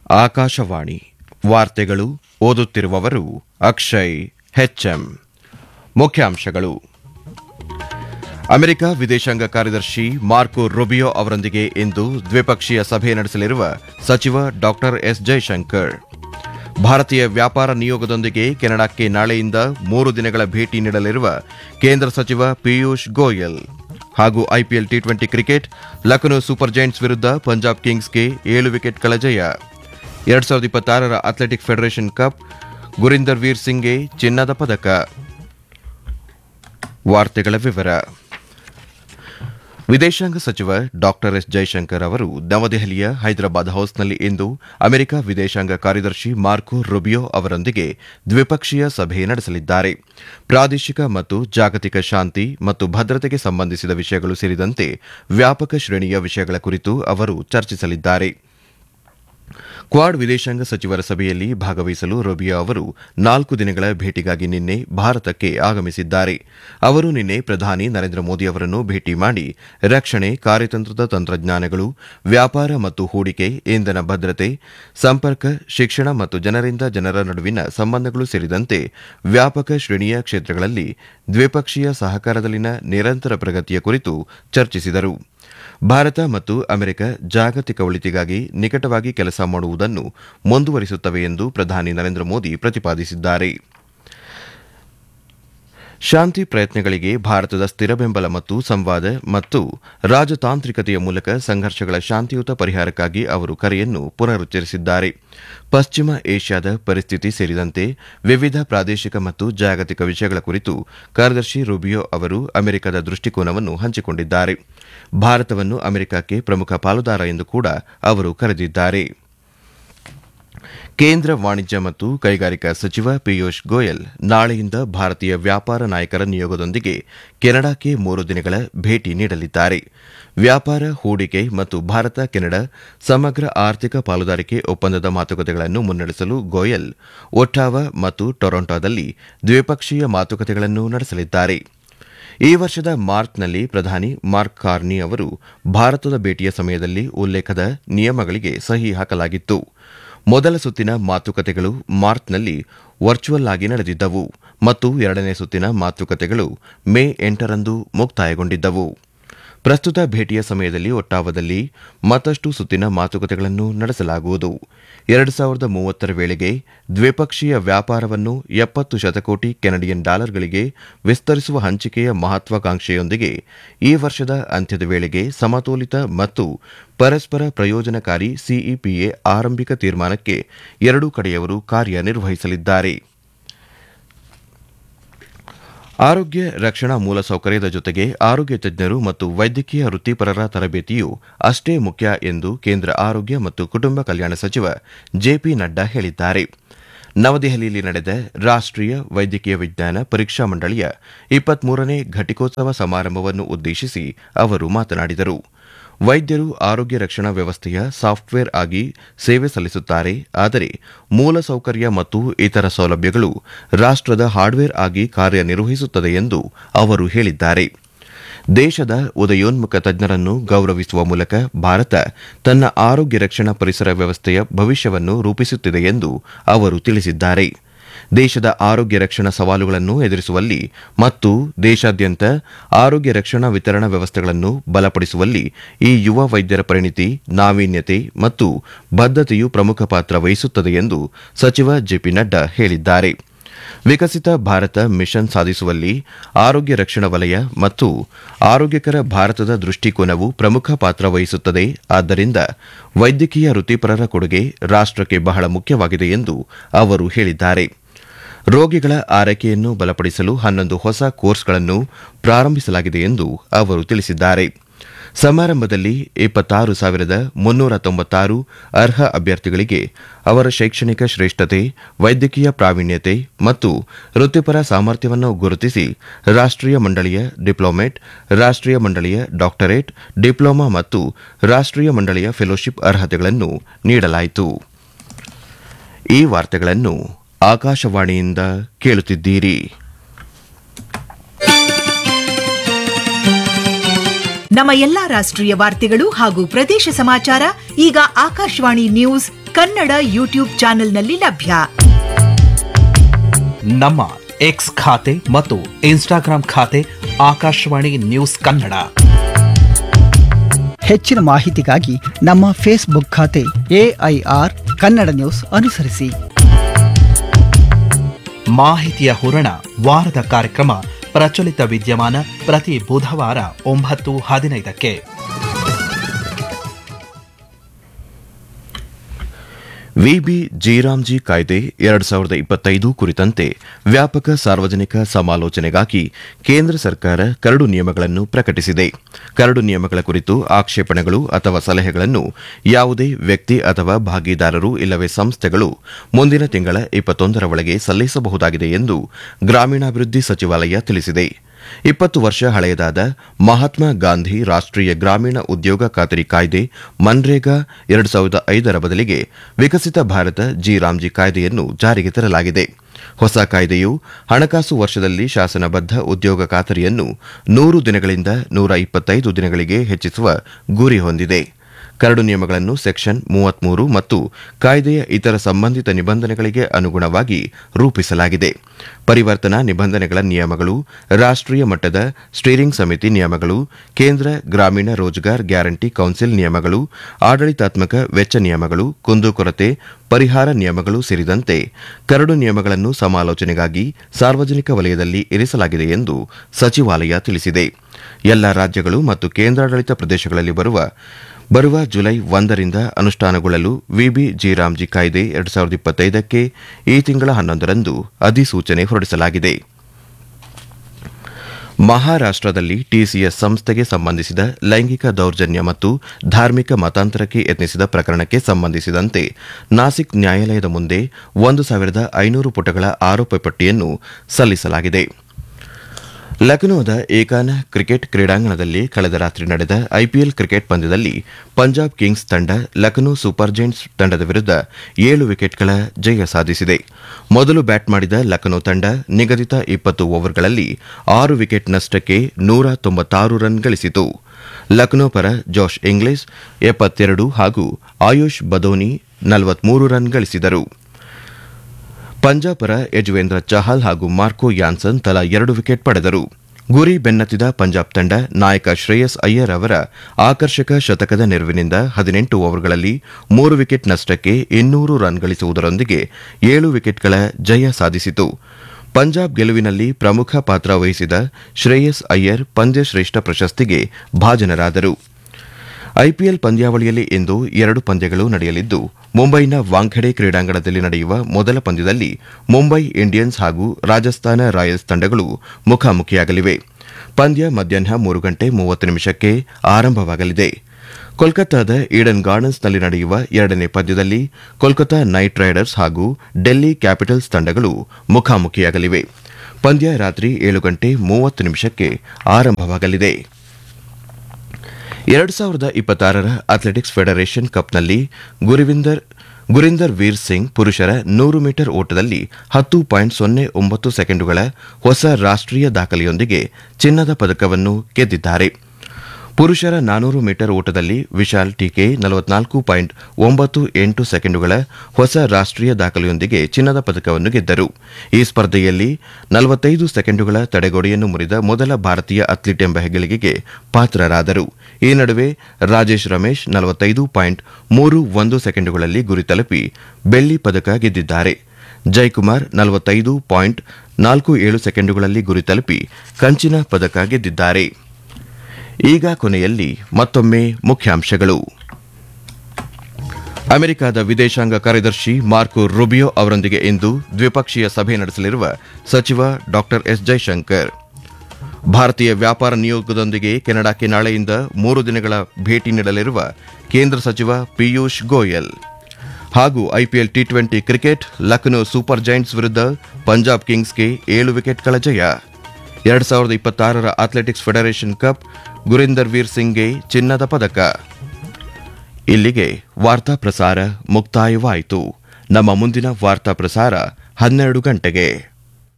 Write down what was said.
ಆಕಾಶವಾಣಿ ವಾರ್ತೆಗಳು ಓದುತ್ತಿರುವವರು ಅಕ್ಷಯ್ ಹೆಚ್ಎಂ ಮುಖ್ಯಾಂಶಗಳು ಅಮೆರಿಕ ವಿದೇಶಾಂಗ ಕಾರ್ಯದರ್ಶಿ ಮಾರ್ಕೊ ರುಬಿಯೋ ಅವರೊಂದಿಗೆ ಇಂದು ದ್ವಿಪಕ್ಷೀಯ ಸಭೆ ನಡೆಸಲಿರುವ ಸಚಿವ ಡಾ ಎಸ್ ಜೈಶಂಕರ್ ಭಾರತೀಯ ವ್ಯಾಪಾರ ನಿಯೋಗದೊಂದಿಗೆ ಕೆನಡಾಕ್ಕೆ ನಾಳೆಯಿಂದ ಮೂರು ದಿನಗಳ ಭೇಟಿ ನೀಡಲಿರುವ ಕೇಂದ್ರ ಸಚಿವ ಪಿಯೂಷ್ ಗೋಯಲ್ ಹಾಗೂ IPL T twenty cricket Lucknow super giants ವಿರುದ್ಧ ಪಂಜಾಬ್ ಕಿಂಗ್ಸ್ಗೆ ಏಳು ವಿಕೆಟ್ಗಳ ಜಯ ಎರಡ್ ಸಾವಿರದ ಇಪ್ಪತ್ತಾರರ athletic federation cup Gurinder Vir ಸಿಂಗ್ಗೆ ಚಿನ್ನದ ಪದಕ ವಾರ್ತೆಗಳ ವಿವರ ವಿದೇಶಾಂಗ ಸಚಿವ ಡಾ ಎಸ್ ಜೈಶಂಕರ್ ಅವರು ನವದೆಹಲಿಯ ಹೈದರಾಬಾದ್ ಹೌಸ್ನಲ್ಲಿ ಇಂದು ಅಮೆರಿಕ ವಿದೇಶಾಂಗ ಕಾರ್ಯದರ್ಶಿ ಮಾರ್ಕೊ ರುಬಿಯೋ ಅವರೊಂದಿಗೆ ದ್ವಿಪಕ್ಷೀಯ ಸಭೆ ನಡೆಸಲಿದ್ದಾರೆ ಪ್ರಾದೇಶಿಕ ಮತ್ತು ಜಾಗತಿಕ ಶಾಂತಿ ಮತ್ತು ಭದ್ರತೆಗೆ ಸಂಬಂಧಿಸಿದ ವಿಷಯಗಳು ಸೇರಿದಂತೆ ವ್ಯಾಪಕ ಶ್ರೇಣಿಯ ವಿಷಯಗಳ ಕುರಿತು ಅವರು ಚರ್ಚಿಸಲಿದ್ದಾರೆ ಕ್ವಾಡ್ ವಿದೇಶಾಂಗ ಸಚಿವರ ಸಭೆಯಲ್ಲಿ ಭಾಗವಹಿಸಲು ರುಬಿಯೋ ಅವರು ನಾಲ್ಕು ದಿನಗಳ ಭೇಟಿಗಾಗಿ ನಿನ್ನೆ ಭಾರತಕ್ಕೆ ಆಗಮಿಸಿದ್ದಾರೆ ಅವರು ನಿನ್ನೆ ಪ್ರಧಾನಿ ನರೇಂದ್ರ ಮೋದಿ ಅವರನ್ನು ಭೇಟಿ ಮಾಡಿ ರಕ್ಷಣೆ ಕಾರ್ಯತಂತ್ರದ ತಂತ್ರಜ್ಞಾನಗಳು ವ್ಯಾಪಾರ ಮತ್ತು ಹೂಡಿಕೆ ಇಂಧನ ಭದ್ರತೆ ಸಂಪರ್ಕ ಶಿಕ್ಷಣ ಮತ್ತು ಜನರಿಂದ ಜನರ ನಡುವಿನ ಸಂಬಂಧಗಳು ಸೇರಿದಂತೆ ವ್ಯಾಪಕ ಶ್ರೇಣಿಯ ಕ್ಷೇತ್ರಗಳಲ್ಲಿ ದ್ವಿಪಕ್ಷೀಯ ಸಹಕಾರದಲ್ಲಿನ ನಿರಂತರ ಪ್ರಗತಿಯ ಕುರಿತು ಚರ್ಚಿಸಿದರು ಭಾರತ ಮತ್ತು ಅಮೆರಿಕ ಜಾಗತಿಕ ಒಳಿತಿಗಾಗಿ ನಿಕಟವಾಗಿ ಕೆಲಸ ಮಾಡುವುದನ್ನು ಮುಂದುವರಿಸುತ್ತವೆ ಎಂದು ಪ್ರಧಾನಿ ನರೇಂದ್ರ ಮೋದಿ ಪ್ರತಿಪಾದಿಸಿದ್ದಾರೆ ಶಾಂತಿ ಪ್ರಯತ್ನಗಳಿಗೆ ಭಾರತದ ಸ್ಥಿರ ಬೆಂಬಲ ಮತ್ತು ಸಂವಾದ ಮತ್ತು ರಾಜತಾಂತ್ರಿಕತೆಯ ಮೂಲಕ ಸಂಘರ್ಷಗಳ ಶಾಂತಿಯುತ ಪರಿಹಾರಕ್ಕಾಗಿ ಅವರು ಕರೆಯನ್ನು ಪುನರುಚ್ಚರಿಸಿದ್ದಾರೆ ಪಶ್ಚಿಮ ಏಷ್ಯಾದ ಪರಿಸ್ಥಿತಿ ಸೇರಿದಂತೆ ವಿವಿಧ ಪ್ರಾದೇಶಿಕ ಮತ್ತು ಜಾಗತಿಕ ವಿಷಯಗಳ ಕುರಿತು ಕಾರ್ಯದರ್ಶಿ ರುಬಿಯೋ ಅವರು ಅಮೆರಿಕದ ದೃಷ್ಟಿಕೋನವನ್ನು ಹಂಚಿಕೊಂಡಿದ್ದಾರೆ ಭಾರತವನ್ನು ಅಮೆರಿಕಕ್ಕೆ ಪ್ರಮುಖ ಪಾಲುದಾರ ಎಂದು ಕೂಡ ಅವರು ಕರೆದಿದ್ದಾರೆ ಕೇಂದ್ರ ವಾಣಿಜ್ಯ ಮತ್ತು ಕೈಗಾರಿಕಾ ಸಚಿವ ಪಿಯೂಷ್ ಗೋಯಲ್ ನಾಳೆಯಿಂದ ಭಾರತೀಯ ವ್ಯಾಪಾರ ನಾಯಕರ ನಿಯೋಗದೊಂದಿಗೆ ಕೆನಡಾಕ್ಕೆ ಮೂರು ದಿನಗಳ ಭೇಟಿ ನೀಡಲಿದ್ದಾರೆ ವ್ಯಾಪಾರ ಹೂಡಿಕೆ ಮತ್ತು ಭಾರತ ಕೆನಡಾ ಸಮಗ್ರ ಆರ್ಥಿಕ ಪಾಲುದಾರಿಕೆ ಒಪ್ಪಂದದ ಮಾತುಕತೆಗಳನ್ನು ಮುನ್ನಡೆಸಲು ಗೋಯಲ್ ಒಟ್ಟಾವಾ ಮತ್ತು ಟೊರೊಂಟೊದಲ್ಲಿ ದ್ವಿಪಕ್ಷೀಯ ಮಾತುಕತೆಗಳನ್ನು ನಡೆಸಲಿದ್ದಾರೆ ಈ ವರ್ಷದ ಮಾರ್ಚ್ನಲ್ಲಿ ಪ್ರಧಾನಿ ಮಾರ್ಕ್ ಕಾರ್ನಿ ಅವರು ಭಾರತದ ಭೇಟಿಯ ಸಮಯದಲ್ಲಿ ಉಲ್ಲೇಖದ ನಿಯಮಗಳಿಗೆ ಸಹಿ ಹಾಕಲಾಗಿತ್ತು ಮೊದಲ ಸುತ್ತಿನ ಮಾತುಕತೆಗಳು ಮಾರ್ಚ್ನಲ್ಲಿ ವರ್ಚುವಲ್ ಆಗಿ ನಡೆದಿದ್ದವು ಮತ್ತು ಎರಡನೇ ಸುತ್ತಿನ ಮಾತುಕತೆಗಳು ಮೇ ಎಂಟರಂದು ಮುಕ್ತಾಯಗೊಂಡಿದ್ದವು ಪ್ರಸ್ತುತ ಭೇಟಿಯ ಸಮಯದಲ್ಲಿ ಒಟ್ಟಾವದಲ್ಲಿ ಮತ್ತಷ್ಟು ಸುತ್ತಿನ ಮಾತುಕತೆಗಳನ್ನು ನಡೆಸಲಾಗುವುದು ಎರಡು ಸಾವಿರದ ಮೂವತ್ತರ ವೇಳೆಗೆ ದ್ವಿಪಕ್ಷೀಯ ವ್ಯಾಪಾರವನ್ನು ಎಪ್ಪತ್ತು ಶತಕೋಟಿ ಕೆನಡಿಯನ್ ಡಾಲರ್ಗಳಿಗೆ ವಿಸ್ತರಿಸುವ ಹಂಚಿಕೆಯ ಮಹತ್ವಾಕಾಂಕ್ಷೆಯೊಂದಿಗೆ ಈ ವರ್ಷದ ಅಂತ್ಯದ ವೇಳೆಗೆ ಸಮತೋಲಿತ ಮತ್ತು ಪರಸ್ಪರ ಪ್ರಯೋಜನಕಾರಿ ಸಿಇಪಿಎ ಆರಂಭಿಕ ತೀರ್ಮಾನಕ್ಕೆ ಎರಡೂ ಕಡೆಯವರು ಕಾರ್ಯನಿರ್ವಹಿಸಲಿದ್ದಾರೆ ಆರೋಗ್ಯ ರಕ್ಷಣಾ ಮೂಲಸೌಕರ್ಯದ ಜೊತೆಗೆ ಆರೋಗ್ಯ ತಜ್ಞರು ಮತ್ತು ವೈದ್ಯಕೀಯ ವೃತ್ತಿಪರರ ತರಬೇತಿಯು ಅಷ್ಟೇ ಮುಖ್ಯ ಎಂದು ಕೇಂದ್ರ ಆರೋಗ್ಯ ಮತ್ತು ಕುಟುಂಬ ಕಲ್ಯಾಣ ಸಚಿವ ಜೆಪಿ ನಡ್ಡಾ ಹೇಳಿದ್ದಾರೆ ನವದೆಹಲಿಯಲ್ಲಿ ನಡೆದ ರಾಷ್ಟೀಯ ವೈದ್ಯಕೀಯ ವಿಜ್ಞಾನ ಪರೀಕ್ಷಾ ಮಂಡಳಿಯ ಇಪ್ಪತ್ಮೂರನೇ ಘಟಿಕೋತ್ಸವ ಸಮಾರಂಭವನ್ನು ಉದ್ದೇಶಿಸಿ ಅವರು ಮಾತನಾಡಿದರು ವೈದ್ಯರು ಆರೋಗ್ಯ ರಕ್ಷಣಾ ವ್ಯವಸ್ಥೆಯ ಸಾಫ್ಟ್ವೇರ್ ಆಗಿ ಸೇವೆ ಸಲ್ಲಿಸುತ್ತಾರೆ ಆದರೆ ಮೂಲಸೌಕರ್ಯ ಮತ್ತು ಇತರ ಸೌಲಭ್ಯಗಳು ರಾಷ್ಟದ ಹಾರ್ಡ್ವೇರ್ ಆಗಿ ಕಾರ್ಯನಿರ್ವಹಿಸುತ್ತದೆ ಎಂದು ಅವರು ಹೇಳಿದ್ದಾರೆ ದೇಶದ ಉದಯೋನ್ಮುಖ ತಜ್ಞರನ್ನು ಗೌರವಿಸುವ ಮೂಲಕ ಭಾರತ ತನ್ನ ಆರೋಗ್ಯ ರಕ್ಷಣಾ ಪರಿಸರ ವ್ಯವಸ್ಥೆಯ ಭವಿಷ್ಯವನ್ನು ರೂಪಿಸುತ್ತಿದೆ ಎಂದು ಅವರು ತಿಳಿಸಿದ್ದಾರೆ ದೇಶದ ಆರೋಗ್ಯ ರಕ್ಷಣಾ ಸವಾಲುಗಳನ್ನು ಎದುರಿಸುವಲ್ಲಿ ಮತ್ತು ದೇಶಾದ್ಯಂತ ಆರೋಗ್ಯ ರಕ್ಷಣಾ ವಿತರಣಾ ವ್ಯವಸ್ಥೆಗಳನ್ನು ಬಲಪಡಿಸುವಲ್ಲಿ ಈ ಯುವ ವೈದ್ಯರ ಪರಿಣಿತಿ ನಾವೀನ್ಯತೆ ಮತ್ತು ಬದ್ಧತೆಯು ಪ್ರಮುಖ ಪಾತ್ರ ವಹಿಸುತ್ತದೆ ಎಂದು ಸಚಿವ ಜೆಪಿ ನಡ್ಡಾ ಹೇಳಿದ್ದಾರೆ ವಿಕಸಿತ ಭಾರತ ಮಿಷನ್ ಸಾಧಿಸುವಲ್ಲಿ ಆರೋಗ್ಯ ರಕ್ಷಣಾ ವಲಯ ಮತ್ತು ಆರೋಗ್ಯಕರ ಭಾರತದ ದೃಷ್ಟಿಕೋನವು ಪ್ರಮುಖ ಪಾತ್ರ ವಹಿಸುತ್ತದೆ ಆದ್ದರಿಂದ ವೈದ್ಯಕೀಯ ವೃತ್ತಿಪರರ ಕೊಡುಗೆ ರಾಷ್ಟಕ್ಕೆ ಬಹಳ ಮುಖ್ಯವಾಗಿದೆ ಎಂದು ಅವರು ಹೇಳಿದ್ದಾರೆ ರೋಗಿಗಳ ಆರೈಕೆಯನ್ನು ಬಲಪಡಿಸಲು ಹನ್ನೊಂದು ಹೊಸ ಕೋರ್ಸ್ಗಳನ್ನು ಪ್ರಾರಂಭಿಸಲಾಗಿದೆ ಎಂದು ಅವರು ತಿಳಿಸಿದ್ದಾರೆ ಸಮಾರಂಭದಲ್ಲಿ ಇಪ್ಪತ್ತಾರು ಸಾವಿರದ ಮುನ್ನೂರ ತೊಂಬತ್ತಾರು ಅರ್ಹ ಅಭ್ಯರ್ಥಿಗಳಿಗೆ ಅವರ ಶೈಕ್ಷಣಿಕ ಶ್ರೇಷ್ಠತೆ ವೈದ್ಯಕೀಯ ಪ್ರಾವೀಣ್ಯತೆ ಮತ್ತು ವೃತ್ತಿಪರ ಸಾಮರ್ಥ್ಯವನ್ನು ಗುರುತಿಸಿ ರಾಷ್ಟೀಯ ಮಂಡಳಿಯ ಡಿಪ್ಲೊಮೇಟ್ ರಾಷ್ಟೀಯ ಮಂಡಳಿಯ ಡಾಕ್ಟರೇಟ್ ಡಿಪ್ಲೊಮಾ ಮತ್ತು ರಾಷ್ಟೀಯ ಮಂಡಳಿಯ ಫೆಲೋಶಿಪ್ ಅರ್ಹತೆಗಳನ್ನು ನೀಡಲಾಯಿತು ಈ ವಾರ್ತೆಗಳನ್ನು ಆಕಾಶವಾಣಿಯಿಂದ ಕೇಳುತ್ತಿದ್ದೀರಿ ನಮ್ಮ ಎಲ್ಲಾ ರಾಷ್ಟ್ರೀಯ ವಾರ್ತೆಗಳು ಹಾಗೂ ಪ್ರದೇಶ ಸಮಾಚಾರ ಈಗ ಆಕಾಶವಾಣಿ ನ್ಯೂಸ್ ಕನ್ನಡ ಯೂಟ್ಯೂಬ್ ಚಾನೆಲ್ನಲ್ಲಿ ಲಭ್ಯ ನಮ್ಮ ಎಕ್ಸ್ ಖಾತೆ ಮತ್ತು ಇನ್ಸ್ಟಾಗ್ರಾಂ ಖಾತೆ ಆಕಾಶವಾಣಿ ನ್ಯೂಸ್ ಕನ್ನಡ ಹೆಚ್ಚಿನ ಮಾಹಿತಿಗಾಗಿ ನಮ್ಮ ಫೇಸ್ಬುಕ್ ಖಾತೆ ಎಐಆರ್ ಕನ್ನಡ ನ್ಯೂಸ್ ಅನುಸರಿಸಿ ಮಾಹಿತಿಯ ಹೂರಣ ವಾರದ ಕಾರ್ಯಕ್ರಮ ಪ್ರಚಲಿತ ವಿದ್ಯಮಾನ ಪ್ರತಿ ಬುಧವಾರ ಒಂಬತ್ತು ಹದಿನೈದಕ್ಕೆ ವಿಬಿ ಜೀರಾಮ್ಜಿ ಕಾಯ್ದೆ ಎರಡ್ ಸಾವಿರದ ಇಪ್ಪತ್ತೈದು ಕುರಿತಂತೆ ವ್ಯಾಪಕ ಸಾರ್ವಜನಿಕ ಸಮಾಲೋಚನೆಗಾಗಿ ಕೇಂದ್ರ ಸರ್ಕಾರ ಕರಡು ನಿಯಮಗಳನ್ನು ಪ್ರಕಟಿಸಿದೆ ಕರಡು ನಿಯಮಗಳ ಕುರಿತು ಆಕ್ಷೇಪಣೆಗಳು ಅಥವಾ ಸಲಹೆಗಳನ್ನು ಯಾವುದೇ ವ್ಯಕ್ತಿ ಅಥವಾ ಭಾಗಿದಾರರು ಇಲ್ಲವೇ ಸಂಸ್ಥೆಗಳು ಮುಂದಿನ ತಿಂಗಳ ಇಪ್ಪತ್ತೊಂದರ ಒಳಗೆ ಸಲ್ಲಿಸಬಹುದಾಗಿದೆ ಎಂದು ಗ್ರಾಮೀಣಾಭಿವೃದ್ಧಿ ಸಚಿವಾಲಯ ತಿಳಿಸಿದೆ ಇಪ್ಪತ್ತು ವರ್ಷ ಹಳೆಯದಾದ ಮಹಾತ್ಮ ಗಾಂಧಿ ರಾಷ್ಟ್ರೀಯ ಗ್ರಾಮೀಣ ಉದ್ಯೋಗ ಖಾತರಿ ಕಾಯ್ದೆ ಮನ್ರೇಗಾ ಎರಡು ಸಾವಿರದ ಐದರ ಬದಲಿಗೆ ವಿಕಸಿತ ಭಾರತ ಜಿ ರಾಮ್ಜಿ ಕಾಯ್ದೆಯನ್ನು ಜಾರಿಗೆ ತರಲಾಗಿದೆ ಹೊಸ ಕಾಯ್ದೆಯು ಹಣಕಾಸು ವರ್ಷದಲ್ಲಿ ಶಾಸನಬದ್ಧ ಉದ್ಯೋಗ ಖಾತರಿಯನ್ನು ನೂರು ದಿನಗಳಿಂದ ನೂರ ಇಪ್ಪತ್ತೈದು ದಿನಗಳಿಗೆ ಹೆಚ್ಚಿಸುವ ಗುರಿ ಹೊಂದಿದೆ ಕರಡು ನಿಯಮಗಳನ್ನು ಸೆಕ್ಷನ್ ಮೂವತ್ಮೂರು ಮತ್ತು ಕಾಯ್ದೆಯ ಇತರ ಸಂಬಂಧಿತ ನಿಬಂಧನೆಗಳಿಗೆ ಅನುಗುಣವಾಗಿ ರೂಪಿಸಲಾಗಿದೆ ಪರಿವರ್ತನಾ ನಿಬಂಧನೆಗಳ ನಿಯಮಗಳು ರಾಷ್ಟ್ರೀಯ ಮಟ್ಟದ ಸ್ಟೀರಿಂಗ್ ಸಮಿತಿ ನಿಯಮಗಳು ಕೇಂದ್ರ ಗ್ರಾಮೀಣ ರೋಜ್ಗಾರ್ ಗ್ಯಾರಂಟಿ ಕೌನ್ಸಿಲ್ ನಿಯಮಗಳು ಆಡಳಿತಾತ್ಮಕ ವೆಚ್ಚ ನಿಯಮಗಳು ಕುಂದುಕೊರತೆ ಪರಿಹಾರ ನಿಯಮಗಳು ಸೇರಿದಂತೆ ಕರಡು ನಿಯಮಗಳನ್ನು ಸಮಾಲೋಚನೆಗಾಗಿ ಸಾರ್ವಜನಿಕ ವಲಯದಲ್ಲಿ ಇರಿಸಲಾಗಿದೆ ಎಂದು ಸಚಿವಾಲಯ ತಿಳಿಸಿದೆ ಎಲ್ಲ ರಾಜ್ಯಗಳು ಮತ್ತು ಕೇಂದ್ರಾಡಳಿತ ಪ್ರದೇಶಗಳಲ್ಲಿ ಬರುವ ಬರುವ ಜುಲೈ ಒಂದರಿಂದ ಅನುಷ್ಠಾನಗೊಳ್ಳಲು ವಿಬಿ ಜಿರಾಮ್ಜಿ ಕಾಯ್ದೆ ಎರಡು ಸಾವಿರದ ಇಪ್ಪತ್ತೈದಕ್ಕೆ ಈ ತಿಂಗಳ ಹನ್ನೊಂದರಂದು ಅಧಿಸೂಚನೆ ಹೊರಡಿಸಲಾಗಿದೆ ಮಹಾರಾಷ್ಟದಲ್ಲಿ ಟಿಸಿಎಸ್ ಸಂಸ್ಥೆಗೆ ಸಂಬಂಧಿಸಿದ ಲೈಂಗಿಕ ದೌರ್ಜನ್ಯ ಮತ್ತು ಧಾರ್ಮಿಕ ಮತಾಂತರಕ್ಕೆ ಯತ್ನಿಸಿದ ಪ್ರಕರಣಕ್ಕೆ ಸಂಬಂಧಿಸಿದಂತೆ ನಾಸಿಕ್ ನ್ಯಾಯಾಲಯದ ಮುಂದೆ ಒಂದು ಸಾವಿರದ ಐನೂರು ಪುಟಗಳ ಆರೋಪ ಪಟ್ಟಿಯನ್ನು ಸಲ್ಲಿಸಲಾಗಿದೆ ಲಖನೌದ ಏಕಾನ ಕ್ರಿಕೆಟ್ ಕ್ರೀಡಾಂಗಣದಲ್ಲಿ ಕಳೆದ ರಾತ್ರಿ ನಡೆದ ಐಪಿಎಲ್ ಕ್ರಿಕೆಟ್ ಪಂದ್ಯದಲ್ಲಿ ಪಂಜಾಬ್ ಕಿಂಗ್ಸ್ ತಂಡ ಲಖನೌ ಸೂಪರ್ ಜೈಂಟ್ಸ್ ತಂಡದ ವಿರುದ್ಧ ಏಳು ವಿಕೆಟ್ಗಳ ಜಯ ಸಾಧಿಸಿದೆ ಮೊದಲು ಬ್ಯಾಟ್ ಮಾಡಿದ ಲಖನೌ ತಂಡ ನಿಗದಿತ ಇಪ್ಪತ್ತು ಓವರ್ಗಳಲ್ಲಿ ಆರು ವಿಕೆಟ್ ನಷ್ಟಕ್ಕೆ ನೂರ ತೊಂಬತ್ತಾರು ರನ್ ಗಳಿಸಿತು ಲಖನೌ ಪರ ಜೋಶ್ ಇಂಗ್ಲಿಸ್ ಎಪ್ಪತ್ತೆರಡು ಹಾಗೂ ಆಯುಷ್ ಬದೋನಿ ನಲವತ್ಮೂರು ರನ್ ಗಳಿಸಿದರು ಪಂಜಾಬ್ ಪರ ಯಜುವೇಂದ್ರ ಚಹಲ್ ಹಾಗೂ ಮಾರ್ಕೋ ಯಾನ್ಸನ್ ತಲಾ ಎರಡು ವಿಕೆಟ್ ಪಡೆದರು ಗುರಿ ಬೆನ್ನತ್ತಿದ ಪಂಜಾಬ್ ತಂಡ ನಾಯಕ ಶ್ರೇಯಸ್ ಅಯ್ಯರ್ ಅವರ ಆಕರ್ಷಕ ಶತಕದ ನೆರವಿನಿಂದ ಹದಿನೆಂಟು ಓವರ್ಗಳಲ್ಲಿ ಮೂರು ವಿಕೆಟ್ ನಷ್ಟಕ್ಕೆ ಇನ್ನೂರು ರನ್ ಗಳಿಸುವುದರೊಂದಿಗೆ ಏಳು ವಿಕೆಟ್ಗಳ ಜಯ ಸಾಧಿಸಿತು ಪಂಜಾಬ್ ಗೆಲುವಿನಲ್ಲಿ ಪ್ರಮುಖ ಪಾತ್ರ ವಹಿಸಿದ ಶ್ರೇಯಸ್ ಅಯ್ಯರ್ ಪಂದ್ಯಶ್ರೇಷ್ಠ ಪ್ರಶಸ್ತಿಗೆ ಭಾಜನರಾದರು ಐಪಿಎಲ್ ಪಂದ್ಯಾವಳಿಯಲ್ಲಿ ಇಂದು ಎರಡು ಪಂದ್ಯಗಳು ನಡೆಯಲಿದ್ದು ಮುಂಬೈನ ವಾಂಖೆಡೆ ಕ್ರೀಡಾಂಗಣದಲ್ಲಿ ನಡೆಯುವ ಮೊದಲ ಪಂದ್ಯದಲ್ಲಿ ಮುಂಬೈ ಇಂಡಿಯನ್ಸ್ ಹಾಗೂ ರಾಜಸ್ಥಾನ ರಾಯಲ್ಸ್ ತಂಡಗಳು ಮುಖಾಮುಖಿಯಾಗಲಿವೆ ಪಂದ್ಯ ಮಧ್ಯಾಹ್ನ ಮೂರು ಗಂಟೆ ಮೂವತ್ತು ನಿಮಿಷಕ್ಕೆ ಆರಂಭವಾಗಲಿದೆ ಕೋಲ್ಕತ್ತಾದ ಈಡನ್ ಗಾರ್ಡನ್ಸ್ನಲ್ಲಿ ನಡೆಯುವ ಎರಡನೇ ಪಂದ್ಯದಲ್ಲಿ ಕೋಲ್ಕತಾ ನೈಟ್ ರೈಡರ್ಸ್ ಹಾಗೂ ಡೆಲ್ಲಿ ಕ್ಯಾಪಿಟಲ್ಸ್ ತಂಡಗಳು ಮುಖಾಮುಖಿಯಾಗಲಿವೆ ಪಂದ್ಯ ರಾತ್ರಿ ಏಳು ಗಂಟೆ ಮೂವತ್ತು ನಿಮಿಷಕ್ಕೆ ಆರಂಭವಾಗಲಿದೆ ಎರಡು ಸಾವಿರದ ಇಪ್ಪತ್ತಾರರ ಅಥ್ಲೆಟಿಕ್ಸ್ ಫೆಡರೇಷನ್ ಕಪ್ನಲ್ಲಿ ಗುರಿವಿಂದರ್ ಗುರಿಂದರ್ ವೀರ್ ಸಿಂಗ್ ಪುರುಷರ ನೂರು ಮೀಟರ್ ಓಟದಲ್ಲಿ ಹತ್ತು ಪಾಯಿಂಟ್ ಸೊನ್ನೆ ಒಂಬತ್ತು ಸೆಕೆಂಡುಗಳ ಹೊಸ ರಾಷ್ಟ್ರೀಯ ದಾಖಲೆಯೊಂದಿಗೆ ಚಿನ್ನದ ಪದಕವನ್ನು ಗೆದ್ದಿದ್ದಾರೆ ಪುರುಷರ ನಾನೂರು ಮೀಟರ್ ಓಟದಲ್ಲಿ ವಿಶಾಲ್ ಟೀಕೆ ನಲವತ್ನಾಲ್ಕು ಪಾಯಿಂಟ್ ಒಂಬತ್ತು ಎಂಟು ಸೆಕೆಂಡುಗಳ ಹೊಸ ರಾಷ್ಟ್ರೀಯ ದಾಖಲೆಯೊಂದಿಗೆ ಚಿನ್ನದ ಪದಕವನ್ನು ಗೆದ್ದರು ಈ ಸ್ಪರ್ಧೆಯಲ್ಲಿ ನಲವತ್ತೈದು ಸೆಕೆಂಡುಗಳ ತಡೆಗೋಡೆಯನ್ನು ಮುರಿದ ಮೊದಲ ಭಾರತೀಯ ಅಥ್ಲೀಟ್ ಎಂಬ ಹೆಗ್ಗಳಿಕೆಗೆ ಪಾತ್ರರಾದರು ಈ ನಡುವೆ ರಾಜೇಶ್ ರಮೇಶ್ ನಲವತ್ತೈದು ಪಾಯಿಂಟ್ ಮೂರು ಒಂದು ಸೆಕೆಂಡುಗಳಲ್ಲಿ ಗುರಿ ತಲುಪಿ ಬೆಳ್ಳಿ ಪದಕ ಗೆದ್ದಿದ್ದಾರೆ ಜೈಕುಮಾರ್ ನಲವತ್ತೈದು ಪಾಯಿಂಟ್ ನಾಲ್ಕು ಏಳು ಸೆಕೆಂಡುಗಳಲ್ಲಿ ಗುರಿ ತಲುಪಿ ಕಂಚಿನ ಪದಕ ಗೆದ್ದಿದ್ದಾರೆ ಈಗ ಕೊನೆಯಲ್ಲಿ ಮತ್ತೊಮ್ಮೆ ಮುಖ್ಯಾಂಶಗಳು ಅಮೆರಿಕದ ವಿದೇಶಾಂಗ ಕಾರ್ಯದರ್ಶಿ ಮಾರ್ಕೊ ರುಬಿಯೋ ಅವರೊಂದಿಗೆ ಇಂದು ದ್ವಿಪಕ್ಷೀಯ ಸಭೆ ನಡೆಸಲಿರುವ ಸಚಿವ ಡಾ ಎಸ್ ಜೈಶಂಕರ್ ಭಾರತೀಯ ವ್ಯಾಪಾರ ನಿಯೋಗದೊಂದಿಗೆ ಕೆನಡಾಕ್ಕೆ ನಾಳೆಯಿಂದ ಮೂರು ದಿನಗಳ ಭೇಟಿ ನೀಡಲಿರುವ ಕೇಂದ್ರ ಸಚಿವ ಪಿಯೂಷ್ ಗೋಯಲ್ ಹಾಗೂ IPL T twenty cricket Lucknow super giants ವಿರುದ್ಧ ಪಂಜಾಬ್ ಕಿಂಗ್ಸ್ಗೆ ಏಳು ವಿಕೆಟ್ಗಳ ಜಯ ಎರಡು ಸಾವಿರದ ಇಪ್ಪತ್ತಾರರ athletics federation cup Gurinder Vir ಸಿಂಗ್ಗೆ ಚಿನ್ನದ ಪದಕ ಇಲ್ಲಿಗೆ ವಾರ್ತಾ ಪ್ರಸಾರ ಮುಕ್ತಾಯವಾಯಿತು ನಮ್ಮ ಮುಂದಿನ ವಾರ್ತಾ ಪ್ರಸಾರ ಹನ್ನೆರಡು ಗಂಟೆಗೆ